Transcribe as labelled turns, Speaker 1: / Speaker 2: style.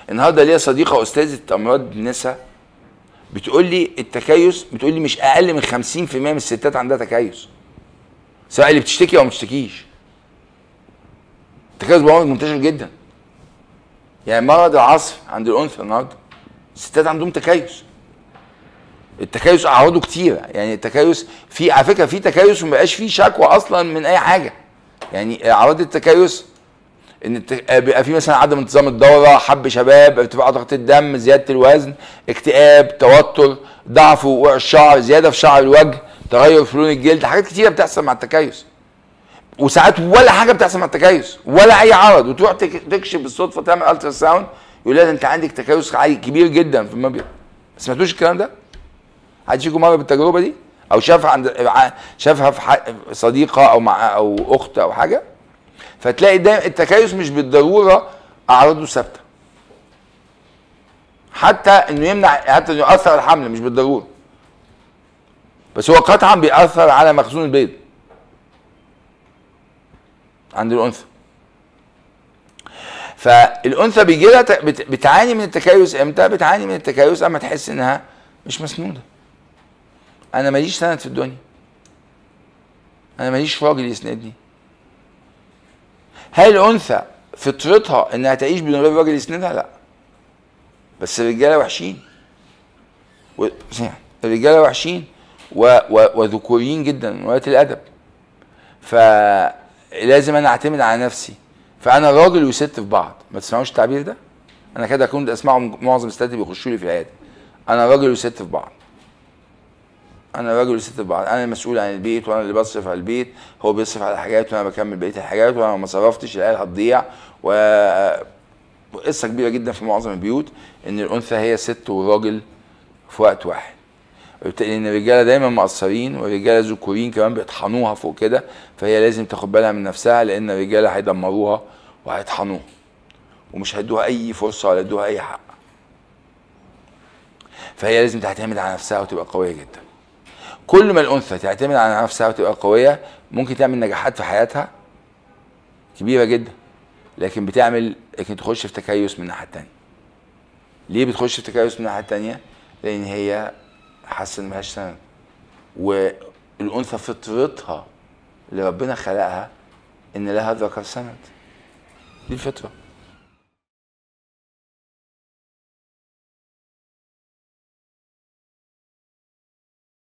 Speaker 1: النهارده ليا صديقه استاذه امراض نساء بتقول لي التكيس بتقول لي مش اقل من 50% من الستات عندها تكيس سواء اللي بتشتكي او ما بتشتكيش التكيس بقى مرض منتشر جدا يعني مرض العصر عند الانثى النهارده الستات عندهم تكيس التكيس اعراضه كتيره يعني التكيس في على فكره في تكيس وما بقاش فيه شكوى اصلا من اي حاجه يعني اعراض التكيس ان الت- بيبقى في مثلا عدم انتظام الدوره حب شباب ارتفاع ضغط الدم زياده الوزن اكتئاب توتر ضعف وقوع الشعر زياده في شعر الوجه تغير في لون الجلد حاجات كتيره بتحصل مع التكيس وساعات ولا حاجه بتحصل مع التكيس ولا اي عرض وتروح تك- تكشف بالصدفه تعمل الترا ساوند يقول لها ده انت عندك تكيس عالي كبير جدا في المبيض ما سمعتوش الكلام ده؟ حد فيكم مر بالتجربه دي؟ او شافها عند ع- شافها في ح- صديقه او مع او اخت او حاجه فتلاقي دايما التكيس مش بالضروره اعراضه ثابته حتى انه يمنع حتى انه يؤثر على الحمل مش بالضروره بس هو قطعا بيأثر على مخزون البيض عند الانثى فالانثى بيجي لها ت- بت- بتعاني من التكيس امتى؟ بتعاني من التكيس اما تحس انها مش مسنوده انا ماليش سند في الدنيا انا ماليش راجل يسندني هل الانثى فطرتها انها تعيش بدون غير راجل يسندها؟ لا بس الرجاله وحشين و... الرجاله وحشين و... و... وذكوريين جدا من ولايه الادب فلازم انا اعتمد على نفسي فانا راجل وست في بعض ما تسمعوش التعبير ده انا كده اكون اسمعه من معظم الستات اللي بيخشوا لي في العياده انا راجل وست في بعض انا راجل وست في بعض انا المسؤول عن البيت وانا اللي بصرف على البيت هو بيصرف على حاجات وانا بكمل بقيه الحاجات وانا ما صرفتش العيال هتضيع و قصه كبيره جدا في معظم البيوت ان الانثى هي ست والراجل في وقت واحد وبالتالي ان الرجاله دايما مقصرين والرجاله ذكورين كمان بيطحنوها فوق كده فهي لازم تاخد بالها من نفسها لان الرجاله هيدمروها وهيطحنوها ومش هيدوها اي فرصه ولا يدوها اي حق فهي لازم تعتمد على نفسها وتبقى قويه جدا كل ما الانثى تعتمد على نفسها وتبقى قويه ممكن تعمل نجاحات في حياتها كبيره جدا لكن بتعمل لكن تخش في تكيس من الناحيه التانيه ليه بتخش في تكيس من الناحيه التانيه لان هي حاسه ان ملهاش سند والانثى فطرتها اللي ربنا خلقها ان لها ذكر سند دي الفطره